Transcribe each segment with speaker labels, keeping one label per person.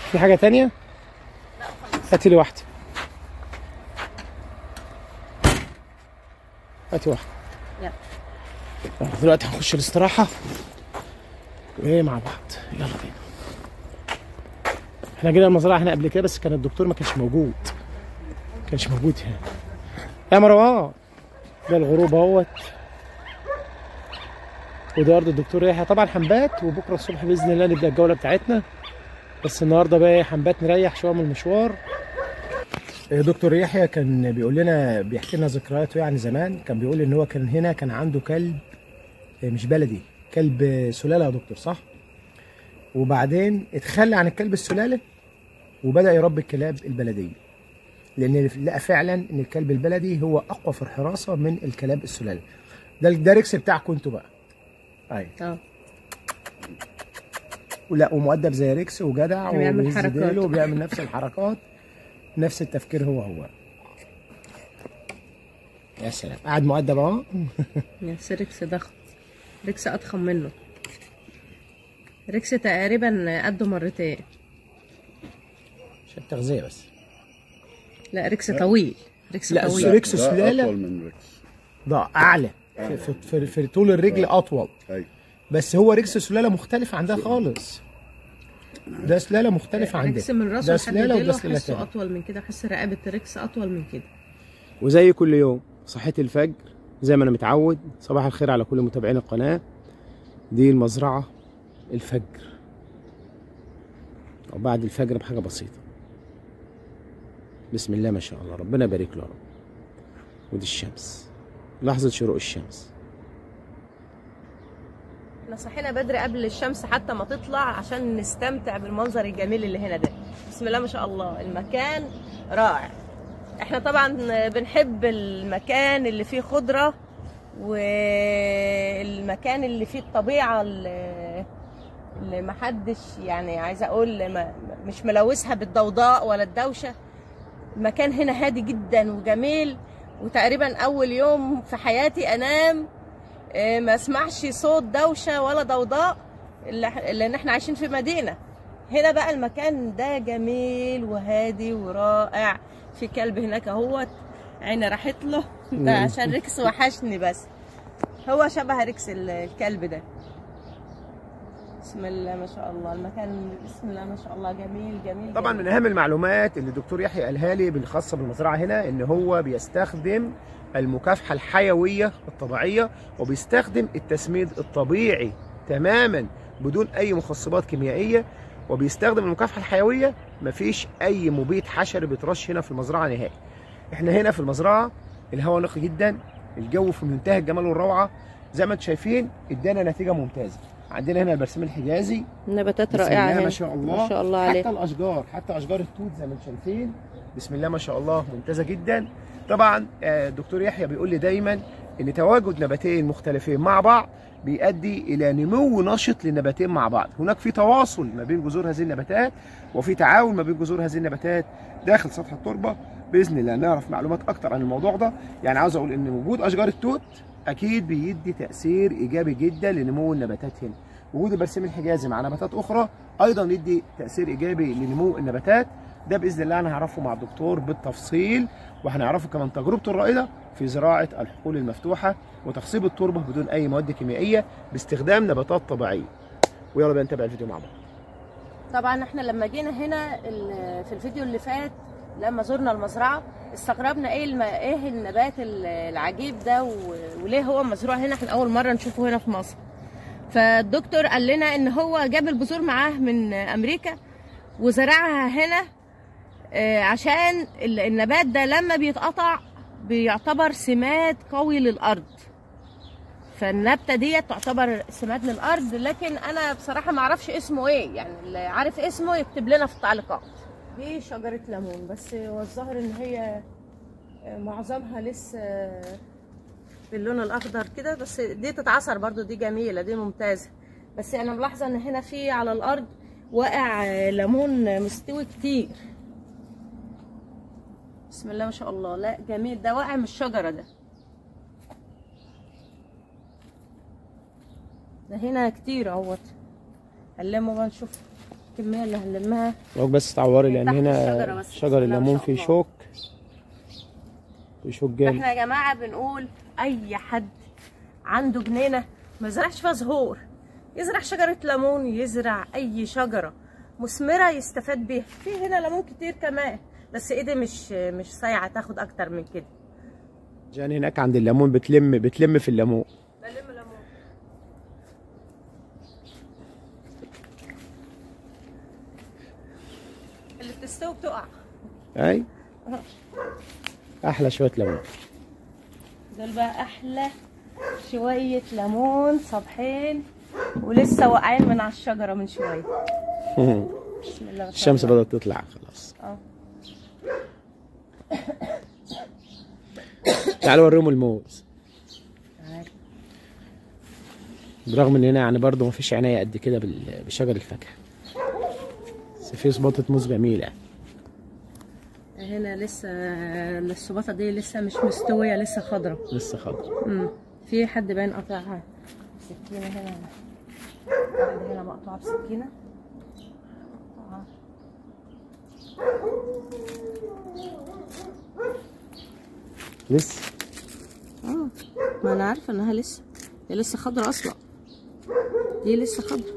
Speaker 1: في حاجه تانية هاتي لي واحده هاتي واحده
Speaker 2: يلا.
Speaker 1: يلا دلوقتي هنخش الاستراحه وايه مع بعض يلا بينا احنا جينا المزرعه هنا قبل كده بس كان الدكتور ما كانش موجود ما كانش موجود هنا يا مروان ده الغروب اهوت وده ارض الدكتور يحيى طبعا حنبات وبكره الصبح باذن الله نبدا الجوله بتاعتنا بس النهارده بقى إيه، حنبات نريح شويه من المشوار دكتور يحيى كان بيقول لنا بيحكي لنا ذكرياته يعني زمان كان بيقول ان هو كان هنا كان عنده كلب مش بلدي كلب سلاله يا دكتور صح وبعدين اتخلى عن الكلب السلاله وبدا يربي الكلاب البلديه لان لقى فعلا ان الكلب البلدي هو اقوى في الحراسه من الكلاب السلاله ده ده ريكس بتاعكم انتوا بقى ايوه
Speaker 2: اه
Speaker 1: ولا ومؤدب زي ريكس وجدع
Speaker 2: بيعمل
Speaker 1: وبيهز
Speaker 2: حركات.
Speaker 1: ديله وبيعمل نفس الحركات نفس التفكير هو هو يا سلام قاعد مؤدب اهو
Speaker 2: بس ريكس ضخم ريكس اضخم منه ريكس تقريبا قده مرتين
Speaker 1: عشان التغذيه بس
Speaker 2: لا ريكس طويل ريكس
Speaker 1: لا،
Speaker 2: طويل
Speaker 1: ريكس
Speaker 3: ده
Speaker 1: سلالة.
Speaker 3: اطول من ريكس
Speaker 1: ده اعلى في, في, في, في طول الرجل اطول
Speaker 3: ايوه
Speaker 1: بس هو ريكس سلاله مختلفه عن ده خالص ده سلاله مختلفه عن
Speaker 2: ريكس
Speaker 1: ده
Speaker 2: من راسه
Speaker 1: ده
Speaker 2: لحد
Speaker 1: سلاله وده
Speaker 2: ديله
Speaker 1: سلاله
Speaker 2: حسه
Speaker 1: تانية
Speaker 2: اطول من كده حس رقبه ريكس اطول من كده
Speaker 1: وزي كل يوم صحيت الفجر زي ما انا متعود صباح الخير على كل متابعين القناه دي المزرعه الفجر او بعد الفجر بحاجه بسيطه بسم الله ما شاء الله ربنا يبارك له يا رب ودي الشمس لحظه شروق الشمس
Speaker 2: احنا صحينا بدري قبل الشمس حتى ما تطلع عشان نستمتع بالمنظر الجميل اللي هنا ده بسم الله ما شاء الله المكان رائع احنا طبعا بنحب المكان اللي فيه خضرة والمكان اللي فيه الطبيعة اللي اللي محدش يعني عايزة اقول ما- مش ملوثها بالضوضاء ولا الدوشة المكان هنا هادي جدا وجميل وتقريبا اول يوم في حياتي انام إيه، ما اسمعش صوت دوشه ولا ضوضاء إلا- لان احنا عايشين في مدينه هنا بقى المكان ده جميل وهادي ورائع في كلب هناك اهوت عيني راحت له ده عشان ريكس وحشني بس هو شبه ريكس ال- الكلب ده بسم الله ما شاء الله المكان بسم الله ما شاء الله جميل جميل
Speaker 1: طبعا
Speaker 2: جميل.
Speaker 1: من اهم المعلومات اللي الدكتور يحيى قالها لي بالخاصه بالمزرعه هنا ان هو بيستخدم المكافحه الحيويه الطبيعيه وبيستخدم التسميد الطبيعي تماما بدون اي مخصبات كيميائيه وبيستخدم المكافحه الحيويه مفيش اي مبيد حشري بيترش هنا في المزرعه نهائي احنا هنا في المزرعه الهواء نقي جدا الجو في منتهى الجمال والروعه زي ما انتم شايفين ادانا نتيجه ممتازه عندنا هنا البرسيم الحجازي
Speaker 2: نباتات
Speaker 1: بسم
Speaker 2: رائعه
Speaker 1: الله
Speaker 2: هنا
Speaker 1: ما شاء الله
Speaker 2: ما شاء الله عليه
Speaker 1: حتى الاشجار حتى اشجار التوت زي ما انتم شايفين بسم الله ما شاء الله ممتازه جدا طبعا آه، الدكتور يحيى بيقول لي دايما ان تواجد نباتين مختلفين مع بعض بيؤدي الى نمو نشط للنباتين مع بعض هناك في تواصل ما بين جذور هذه النباتات وفي تعاون ما بين جذور هذه النباتات داخل سطح التربه باذن الله نعرف معلومات اكتر عن الموضوع ده يعني عاوز اقول ان وجود اشجار التوت اكيد بيدي تاثير ايجابي جدا لنمو النباتات هنا وجود البرسيم الحجازي مع نباتات اخرى ايضا يدي تاثير ايجابي لنمو النباتات ده باذن الله هنعرفه مع الدكتور بالتفصيل وهنعرفه كمان تجربته الرائده في زراعه الحقول المفتوحه وتخصيب التربه بدون اي مواد كيميائيه باستخدام نباتات طبيعيه ويلا بقى نتابع الفيديو مع بعض
Speaker 2: طبعا احنا لما جينا هنا ال- في الفيديو اللي فات لما زرنا المزرعه استغربنا ايه الم... ايه النبات ال- العجيب ده و... وليه هو مزروع هنا احنا اول مره نشوفه هنا في مصر فالدكتور قال لنا ان هو جاب البذور معاه من امريكا وزرعها هنا آه، عشان ال- النبات ده لما بيتقطع بيعتبر سماد قوي للارض فالنبته ديت تعتبر سماد للارض لكن انا بصراحه ما اعرفش اسمه ايه يعني اللي عارف اسمه يكتب لنا في التعليقات دي شجره ليمون بس هو الظاهر ان هي معظمها لسه باللون الاخضر كده بس دي تتعصر برضو دي جميله دي ممتازه بس انا ملاحظه ان هنا في على الارض واقع ليمون مستوي كتير بسم الله ما شاء الله لا جميل ده واقع من الشجره ده ده هنا كتير اهوت هنلمه بقى نشوف الكميه اللي هنلمها
Speaker 1: لو بس تعوري لان
Speaker 2: تحت
Speaker 1: هنا
Speaker 2: الشجرة بس.
Speaker 1: شجر
Speaker 2: بسم الله ما
Speaker 1: الليمون
Speaker 2: شاء
Speaker 1: فيه
Speaker 2: الله.
Speaker 1: شوك فيه شوك جامد
Speaker 2: احنا يا جماعه بنقول اي حد عنده جنينه ما يزرعش فيها زهور يزرع شجره ليمون يزرع اي شجره مثمره يستفاد بيها في هنا ليمون كتير كمان بس ايدي مش مش سايعه تاخد اكتر من كده
Speaker 1: جان هناك عند الليمون بتلم بتلم في الليمون
Speaker 2: بلم ليمون اللي بتستوي بتقع
Speaker 1: اي احلى شويه ليمون
Speaker 2: دول بقى احلى شويه ليمون صبحين ولسه واقعين من على الشجره من شويه بسم الله ما شاء
Speaker 1: الشمس
Speaker 2: الله.
Speaker 1: بدات تطلع خلاص
Speaker 2: اه
Speaker 1: تعالوا اوريهم الموز
Speaker 2: تعال.
Speaker 1: برغم ان هنا يعني برضه مفيش عناية قد كده بال- بشجر الفاكهه بس في سباطة موز جميلة
Speaker 2: هنا لسه السباطه دي لسه مش مستويه لسه خضره
Speaker 1: لسه خضرا
Speaker 2: امم في حد باين قطعها سكينه هنا واحده هنا مقطوعه بسكينه مقطوعة.
Speaker 1: لسه
Speaker 2: اه ما انا عارفه انها لسه هي لسه خضره اصلا دي لسه خضره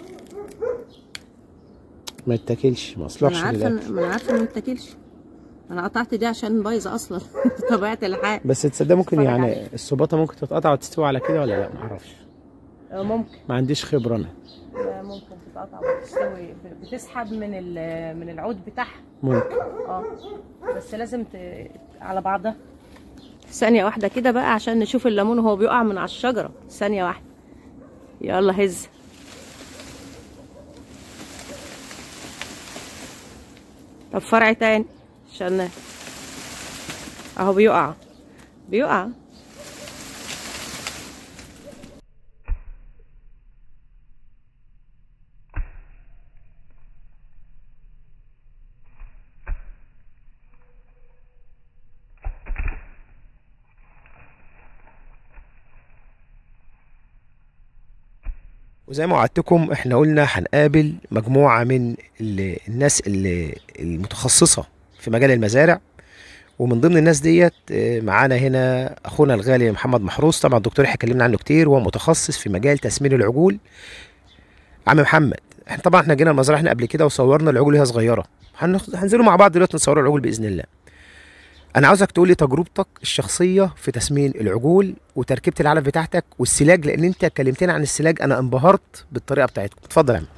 Speaker 1: ما يتاكلش ما
Speaker 2: ما
Speaker 1: اصلحش
Speaker 2: انا عارفه
Speaker 1: للأكل.
Speaker 2: إن- ما انا عارفه ان ما تاكلش انا قطعت دي عشان بايظه اصلا طبيعه الحال
Speaker 1: بس تصدق ممكن
Speaker 2: اتفرج
Speaker 1: يعني
Speaker 2: عليه.
Speaker 1: السباطة ممكن تتقطع وتستوي على كده ولا لا ما اعرفش
Speaker 2: آه، ممكن
Speaker 1: ما عنديش خبرة انا
Speaker 2: آه، ممكن تتقطع وتستوي ب- بتسحب من ال- من العود بتاعها
Speaker 1: ممكن
Speaker 2: اه بس لازم ت... على بعضها ثانية واحدة كده بقى عشان نشوف الليمون وهو بيقع من على الشجرة ثانية واحدة يلا هز طب فرع تاني عشان اهو بيقع بيقع
Speaker 1: وزي ما وعدتكم احنا قلنا هنقابل مجموعة من ال- الناس اللي المتخصصة في مجال المزارع ومن ضمن الناس ديت اه، معانا هنا اخونا الغالي محمد محروس طبعا الدكتور يحيى اتكلمنا عنه كتير وهو متخصص في مجال تسمين العجول عم محمد احنا طبعا احنا جينا المزرعه احنا قبل كده وصورنا العجول وهي صغيره هنخ- هننزلوا مع بعض دلوقتي نصور العجول باذن الله انا عاوزك تقول لي تجربتك الشخصيه في تسمين العجول وتركيبه العلف بتاعتك والسلاج لان انت كلمتنا عن السلاج انا انبهرت بالطريقه بتاعتكم اتفضل يا عم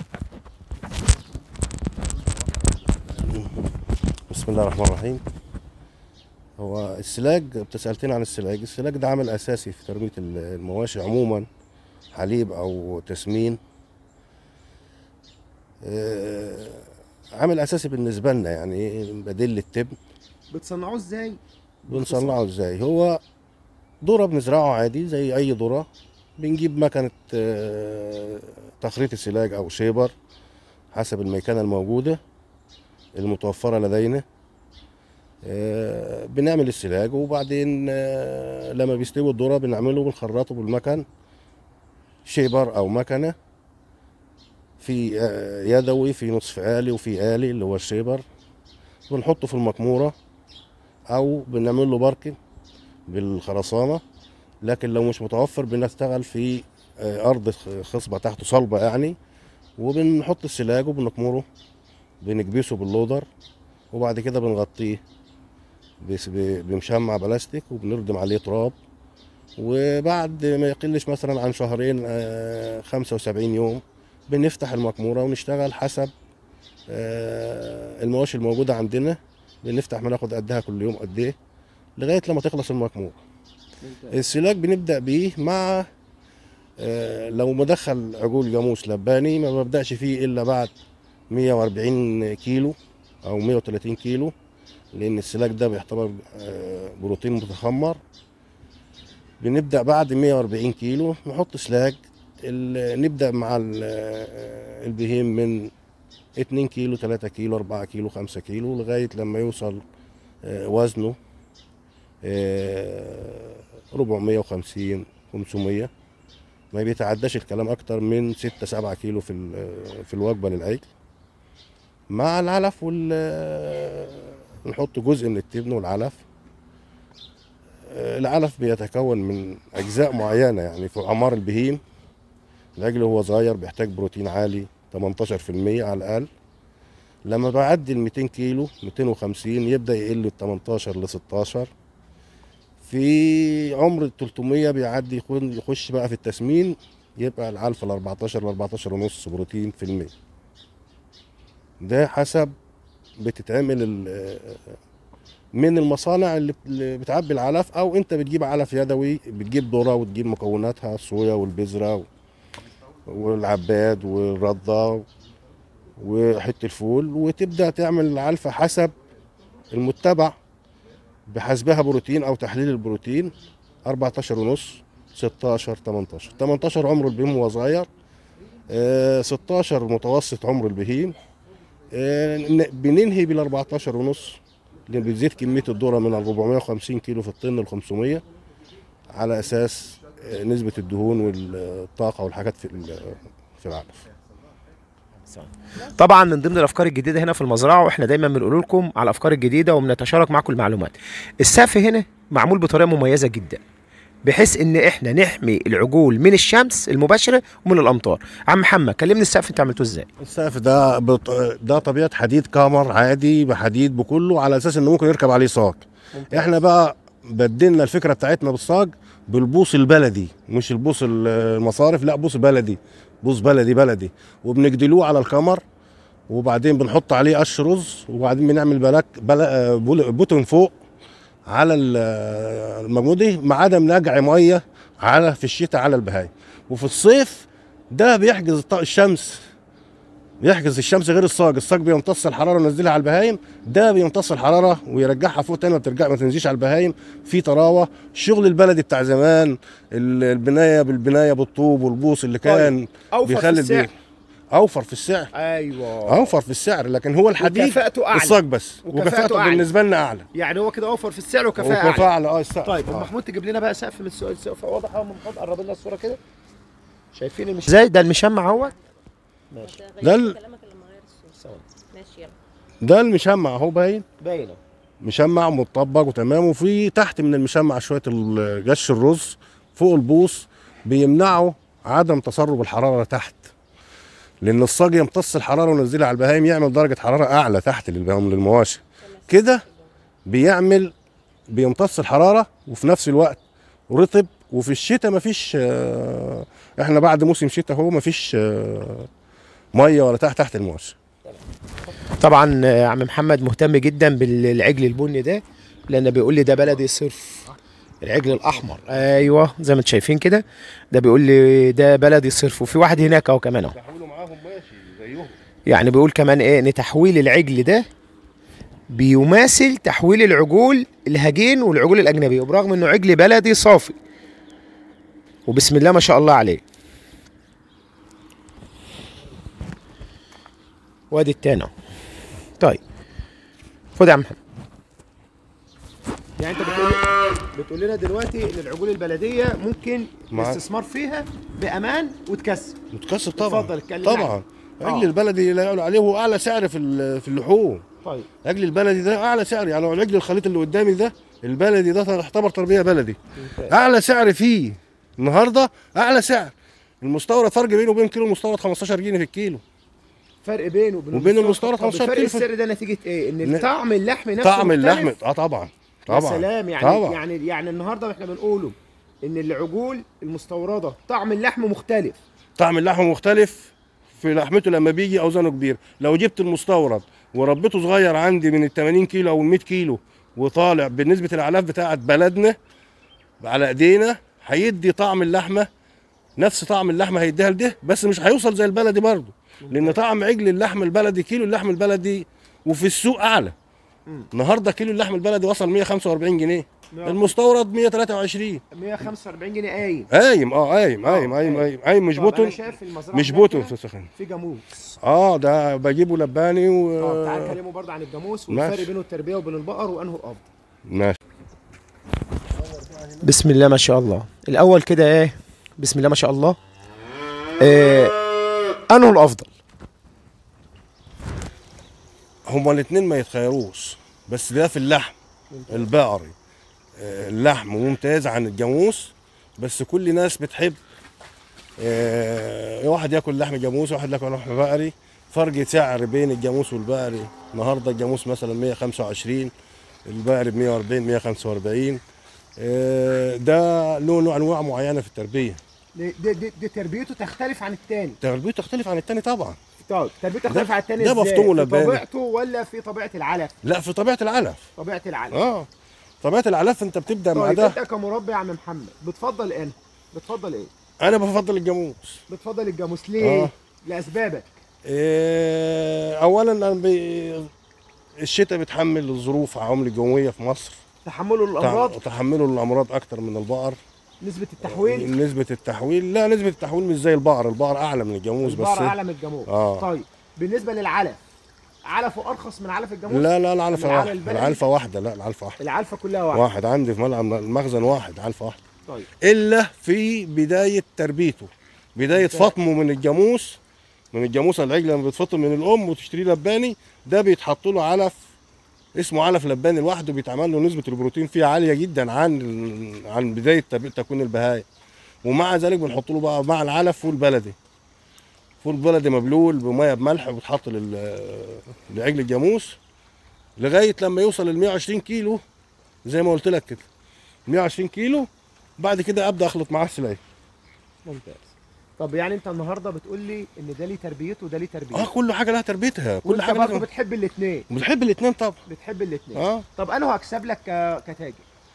Speaker 3: بسم الله الرحمن الرحيم هو السلاج انت سالتني عن السلاج السلاج ده عامل اساسي في تربيه ال- المواشي عموما حليب او تسمين آه، عامل اساسي بالنسبه لنا يعني بديل للتبن
Speaker 1: بتصنعوه ازاي
Speaker 3: بنصنعه ازاي هو ذره بنزرعه عادي زي اي ذره بنجيب مكنه آه، تخريط السلاج او شيبر حسب الميكنه الموجوده المتوفره لدينا آه، بنعمل السلاج وبعدين آه، لما بيستوي الذره بنعمله بنخرطه بالمكن شيبر او مكنه في آه، يدوي في نصف آلي وفي آلي اللي هو الشيبر بنحطه في المكموره او بنعمل له باركن بالخرسانه لكن لو مش متوفر بنشتغل في آه، ارض خ- خصبه تحته صلبه يعني وبنحط السلاج وبنكمره بنكبسه باللودر وبعد كده بنغطيه بس- ب- بمشمع بلاستيك وبنردم عليه تراب وبعد ما يقلش مثلا عن شهرين آه، 75 يوم بنفتح المكموره ونشتغل حسب آه، المواشي الموجوده عندنا بنفتح بناخد قدها كل يوم قد ايه لغايه لما تخلص المكموره السلاك بنبدا بيه مع آه، لو مدخل عجول جاموس لباني ما ببداش فيه الا بعد 140 كيلو او 130 كيلو لان السلاك ده بيعتبر آه، بروتين متخمر بنبدا بعد 140 كيلو نحط سلاك ال- نبدا مع ال- آه، البهيم من 2 كيلو 3 كيلو 4 كيلو 5 كيلو لغايه لما يوصل آه، وزنه آه، 450 500 ما بيتعداش الكلام اكتر من 6 7 كيلو في ال- في الوجبه للعجل مع العلف وال نحط جزء من التبن والعلف آه، العلف بيتكون من اجزاء معينه يعني في اعمار البهيم العجل وهو صغير بيحتاج بروتين عالي 18% على الاقل لما بعدي ال 200 كيلو 250 يبدا يقل ل 18 ل 16 في عمر ال 300 بيعدي يكون- يخش بقى في التسمين يبقى العلف ال 14 ل 14 ونص بروتين في المية ده حسب بتتعمل ال- من المصانع اللي اللي بتعبي العلف او انت بتجيب علف يدوي بتجيب ذره وتجيب مكوناتها الصويا والبذره والعباد والرده وحته الفول وتبدا تعمل العلفه حسب المتبع بحسبها بروتين او تحليل البروتين 14 ونص 16 18 18 عمر البهيم وهو صغير آه، 16 متوسط عمر البهيم آه، ن- بننهي بال 14 ونص لان بتزيد كميه الذره من ال 450 كيلو في الطن ل 500 على اساس آه، نسبه الدهون والطاقه والحاجات في ال- في العلف
Speaker 1: طبعا من ضمن الافكار الجديده هنا في المزرعه واحنا دايما بنقول لكم على الافكار الجديده وبنتشارك معاكم المعلومات السقف هنا معمول بطريقه مميزه جدا بحيث ان احنا نحمي العجول من الشمس المباشره ومن الامطار عم محمد كلمني السقف انت عملته ازاي
Speaker 3: السقف ده بط... ده طبيعه حديد كامر عادي بحديد بكله على اساس انه ممكن يركب عليه صاج احنا بقى بدلنا الفكره بتاعتنا بالصاج بالبوص البلدي مش البوص المصارف لا بوص بلدي بوص بلدي بلدي وبنجدلوه على الكمر وبعدين بنحط عليه قش رز وبعدين بنعمل بلاك بلا... بول- بوتن فوق على ال- المجموعه دي مع عدم نجع ميه على في الشتاء على البهايم وفي الصيف ده بيحجز الط- الشمس بيحجز الشمس غير الصاج الصاج بيمتص الحراره وينزلها على البهايم ده بيمتص الحراره ويرجعها فوق تاني ما بترجع ما تنزلش على البهايم في طراوه الشغل البلدي بتاع زمان ال- البنايه بالبنايه بالطوب والبوص اللي كان
Speaker 1: أوفر في
Speaker 3: بيخلي
Speaker 1: السعر.
Speaker 3: البيت اوفر في السعر
Speaker 1: ايوه
Speaker 3: اوفر في السعر لكن هو الحديد
Speaker 1: وكفاءته أعلى.
Speaker 3: الصاج بس
Speaker 1: وكفاءته
Speaker 3: وكفاءته
Speaker 1: أعلى.
Speaker 3: بالنسبه لنا اعلى
Speaker 1: يعني هو كده اوفر في السعر وكفاءه
Speaker 3: وكفاءه
Speaker 1: أعلى.
Speaker 3: اعلى اه السقف
Speaker 1: طيب
Speaker 3: آه.
Speaker 1: محمود تجيب لنا بقى سقف من السؤال السقف واضح اهو من محمود قرب لنا الصوره كده شايفين المش ازاي ده المشمع اهوت ماشي
Speaker 3: ده ال-
Speaker 2: كلامك لما غير الصوت
Speaker 1: ثواني.
Speaker 2: ماشي يلا
Speaker 3: ده المشمع اهو باين
Speaker 1: باينه
Speaker 3: مشمع مطبق وتمام وفي تحت من المشمع شويه ال- جش الرز فوق البوص بيمنعوا عدم تسرب الحراره تحت لان الصاج يمتص الحراره وينزلها على البهايم يعمل درجه حراره اعلى تحت للبهايم للمواشي كده بيعمل بيمتص الحراره وفي نفس الوقت رطب وفي الشتاء مفيش آه، احنا بعد موسم شتاء هو مفيش آه، ميه ولا تحت تحت المواشي
Speaker 1: طبعا آه، عم محمد مهتم جدا بالعجل البني ده لان بيقول لي ده بلدي صرف العجل الاحمر ايوه زي ما انتم شايفين كده ده بيقول لي ده بلدي صرف وفي واحد هناك اهو كمان اهو
Speaker 3: تحويله معاهم ماشي زيهم
Speaker 1: يعني بيقول كمان ايه ان تحويل العجل ده بيماثل تحويل العجول الهجين والعجول الاجنبيه وبرغم انه عجل بلدي صافي وبسم الله ما شاء الله عليه وادي التاني أهو. طيب خد يا عم محمد يعني انت بتقول بتقول لنا دلوقتي ان العجول البلديه ممكن
Speaker 3: مع-
Speaker 1: الاستثمار فيها بامان وتكسب
Speaker 3: متكسب طبعا
Speaker 1: اتفضل اتكلم
Speaker 3: طبعا
Speaker 1: آه.
Speaker 3: عجل البلدي لا يقول عليه هو اعلى سعر في ال- في اللحوم
Speaker 1: طيب
Speaker 3: عجل البلدي ده اعلى سعر يعني العجل الخليط اللي قدامي ده البلدي ده يعتبر تربيه بلدي اعلى سعر فيه النهارده اعلى سعر المستورد فرق بينه وبين كيلو المستورد 15 جنيه في الكيلو
Speaker 1: فرق بينه وبين
Speaker 3: وبين المستورد
Speaker 1: طب
Speaker 3: 15
Speaker 1: فرق
Speaker 3: كيلو في-
Speaker 1: السر ده نتيجه ايه؟ ان
Speaker 3: ن-
Speaker 1: طعم اللحم نفسه
Speaker 3: طعم
Speaker 1: مختلف؟
Speaker 3: اللحم اه طبعا
Speaker 1: يا
Speaker 3: طبعا
Speaker 1: سلام يعني
Speaker 3: طبعا.
Speaker 1: يعني يعني النهارده احنا بنقوله ان العجول المستورده طعم اللحم مختلف
Speaker 3: طعم اللحم مختلف في لحمته لما بيجي اوزانه كبير لو جبت المستورد وربيته صغير عندي من ال 80 كيلو او ال 100 كيلو وطالع بالنسبه الاعلاف بتاعت بلدنا على ايدينا هيدي طعم اللحمه نفس طعم اللحمه هيديها لده بس مش هيوصل زي البلدي برضه لان طعم عجل اللحم البلدي كيلو اللحم البلدي وفي السوق اعلى النهارده كيلو اللحم البلدي وصل 145 جنيه المستورد 123
Speaker 1: 145 جنيه قايم
Speaker 3: قايم اه قايم قايم قايم قايم قايم مش
Speaker 1: طب أنا
Speaker 3: بوتون
Speaker 1: شايف في المزرعه
Speaker 3: مش
Speaker 1: هناك
Speaker 3: بوتون
Speaker 1: كده
Speaker 3: في سخن
Speaker 1: في جاموس
Speaker 3: اه ده بجيبه لباني
Speaker 1: طب تعال
Speaker 3: و
Speaker 1: كلمه برضه عن الجاموس
Speaker 3: ماشي.
Speaker 1: والفرق بينه التربيه وبين البقر وانه الافضل
Speaker 3: ماشي
Speaker 1: بسم الله ما شاء الله الاول كده ايه بسم الله ما شاء الله إيه انه الافضل
Speaker 3: هما الاثنين ما يتخيروش بس ده في اللحم البقري آه، اللحم ممتاز عن الجاموس بس كل ناس بتحب آه، واحد ياكل لحم جاموس واحد ياكل لحم بقري فرق سعر بين الجاموس والبقري النهارده الجاموس مثلا 125 البقري ب 140 145 آه، ده له له انواع معينه في التربيه
Speaker 1: دي, دي, دي, دي تربيته تختلف عن التاني
Speaker 3: تربيته تختلف عن التاني طبعا
Speaker 1: طيب تربيته تختلف
Speaker 3: ده-
Speaker 1: عن التاني
Speaker 3: ده
Speaker 1: ازاي؟
Speaker 3: مفطوم
Speaker 1: في
Speaker 3: ولباني.
Speaker 1: طبيعته ولا في طبيعه العلف
Speaker 3: لا في طبيعه العلف
Speaker 1: طبيعه العلف
Speaker 3: اه طبيعه العلف انت بتبدا مع
Speaker 1: طيب
Speaker 3: ده
Speaker 1: انت كمربي يا عم محمد بتفضل ايه بتفضل ايه
Speaker 3: انا بفضل الجاموس
Speaker 1: بتفضل الجاموس ليه
Speaker 3: آه.
Speaker 1: لاسبابك
Speaker 3: إيه اولا انا بي... الشتاء بتحمل الظروف عوامل الجويه في مصر
Speaker 1: تحمله الامراض
Speaker 3: تع- تحمله الامراض اكتر من البقر
Speaker 1: نسبه التحويل
Speaker 3: نسبه التحويل لا نسبه التحويل مش زي البقر البقر اعلى من الجاموس بس
Speaker 1: البقر اعلى من الجاموس
Speaker 3: آه.
Speaker 1: طيب بالنسبه للعلف علفه ارخص من علف الجاموس
Speaker 3: لا لا العلفه
Speaker 1: العلف
Speaker 3: واحده
Speaker 1: البلدي؟
Speaker 3: العلفه واحده لا العلفه واحده
Speaker 1: العلفه كلها واحده
Speaker 3: واحد عندي في ملعب المخزن واحد علفه واحده
Speaker 1: طيب
Speaker 3: الا في بدايه تربيته بدايه
Speaker 1: ممتاز.
Speaker 3: فطمه من الجاموس من الجاموسه العجل لما بتفطم من الام وتشتريه لباني ده بيتحط له علف اسمه علف لباني لوحده بيتعمل له نسبه البروتين فيه عاليه جدا عن ال- عن بدايه تب- تكوين البهايم ومع ذلك بنحط له بقى مع العلف فول بلدي فول بلدي مبلول بميه بملح وبتحط لل- لعجل الجاموس لغايه لما يوصل ل 120 كيلو زي ما قلت لك كده 120 كيلو بعد كده ابدا اخلط معاه السلايف
Speaker 1: ممتاز طب يعني انت النهارده بتقول لي ان ده ليه تربيته وده ليه تربيته
Speaker 3: اه كل حاجه لها تربيتها كل
Speaker 1: وانت
Speaker 3: حاجه
Speaker 1: برضه
Speaker 3: لها
Speaker 1: بتحب الاثنين
Speaker 3: بنحب الاثنين طبعا
Speaker 1: بتحب الاثنين
Speaker 3: اه
Speaker 1: طب انا هكسب لك ك- كتاجر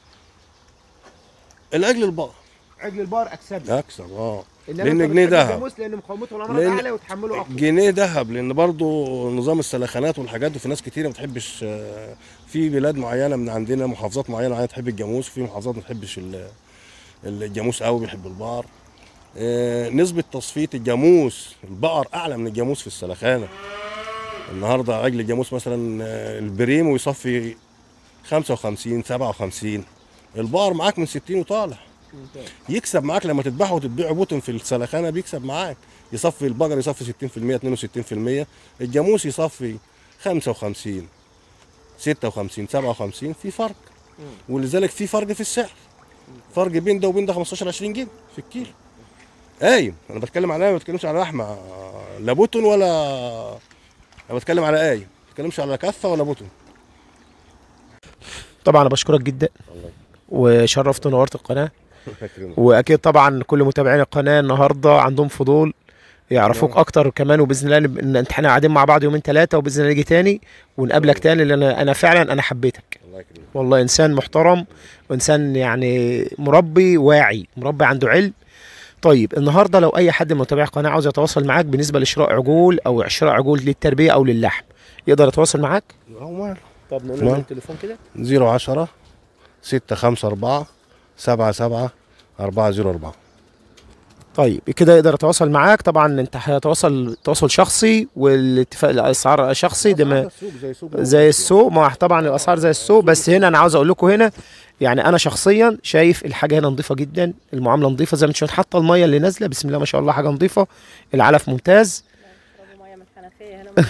Speaker 3: الاجل البقر
Speaker 1: عجل البار اكسب لك
Speaker 3: اكسب اه
Speaker 1: انما
Speaker 3: لأن
Speaker 1: انت
Speaker 3: جنيه
Speaker 1: بتحب
Speaker 3: دهب.
Speaker 1: الجاموس لان مقاومته الامراض
Speaker 3: لأن
Speaker 1: اعلى وتحمله اقوى
Speaker 3: جنيه ذهب لان برضو نظام السلخانات والحاجات دي في ناس كتيره ما بتحبش آه، في بلاد معينه من عندنا محافظات معينه معينه تحب الجاموس في محافظات ما تحبش ال- الجاموس قوي بيحب البقر آه، نسبه تصفيه الجاموس البقر اعلى من الجاموس في السلخانه النهارده عجل الجاموس مثلا آه، البريمو يصفي 55 57 البقر معاك من 60 وطالع
Speaker 1: ممتاز.
Speaker 3: يكسب معاك لما تذبحه وتتبيعه بوتن في السلخانه بيكسب معاك يصفي البقر يصفي 60% 62% الجاموس يصفي 55 56 57 في فرق ولذلك في فرق في السعر فرق بين ده وبين ده 15 20 جنيه في الكيلو قايم انا بتكلم على قايم ما بتكلمش على لحمه لا بوتن ولا انا بتكلم على قايم ما بتكلمش على كفه ولا بوتن
Speaker 1: طبعا انا بشكرك جدا وشرفت ونورت القناه واكيد طبعا كل متابعين القناه النهارده عندهم فضول يعرفوك اكتر كمان وباذن الله ان انت احنا قاعدين مع بعض يومين ثلاثه وباذن الله نيجي تاني ونقابلك تاني لان انا انا فعلا انا حبيتك
Speaker 3: الله يكرمك
Speaker 1: والله انسان محترم وانسان يعني مربي واعي مربي عنده علم طيب النهارده لو اي حد من متابعي القناه عاوز يتواصل معاك بالنسبه لشراء عجول او شراء عجول للتربيه او للحم يقدر يتواصل معاك
Speaker 3: هو ماله
Speaker 1: طب نقول
Speaker 3: له نعم.
Speaker 1: التليفون كده
Speaker 3: 010 654 77 404
Speaker 1: طيب كده يقدر يتواصل معاك طبعا انت هيتواصل تواصل شخصي والاتفاق الاسعار شخصي ده ما
Speaker 3: زي سوق
Speaker 1: زي السوق ما طبعا الاسعار زي السوق بس هنا انا عاوز اقول لكم هنا يعني انا شخصيا شايف الحاجه هنا نظيفه جدا المعامله نظيفه زي ما انتم شايفين حتى الميه اللي نازله بسم الله ما شاء الله حاجه نظيفه العلف ممتاز
Speaker 2: اشربوا ميه من الحنفيه هنا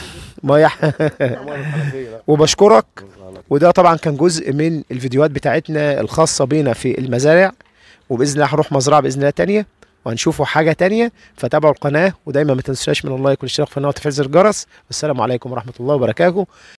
Speaker 1: ميه وبشكرك وده طبعا كان جزء من الفيديوهات بتاعتنا الخاصه بينا في المزارع وباذن الله هنروح مزرعه باذن الله تانية وهنشوفوا حاجه تانية فتابعوا القناه ودايما ما تنساش من اللايك والاشتراك في القناه وتفعيل زر الجرس والسلام عليكم ورحمه الله وبركاته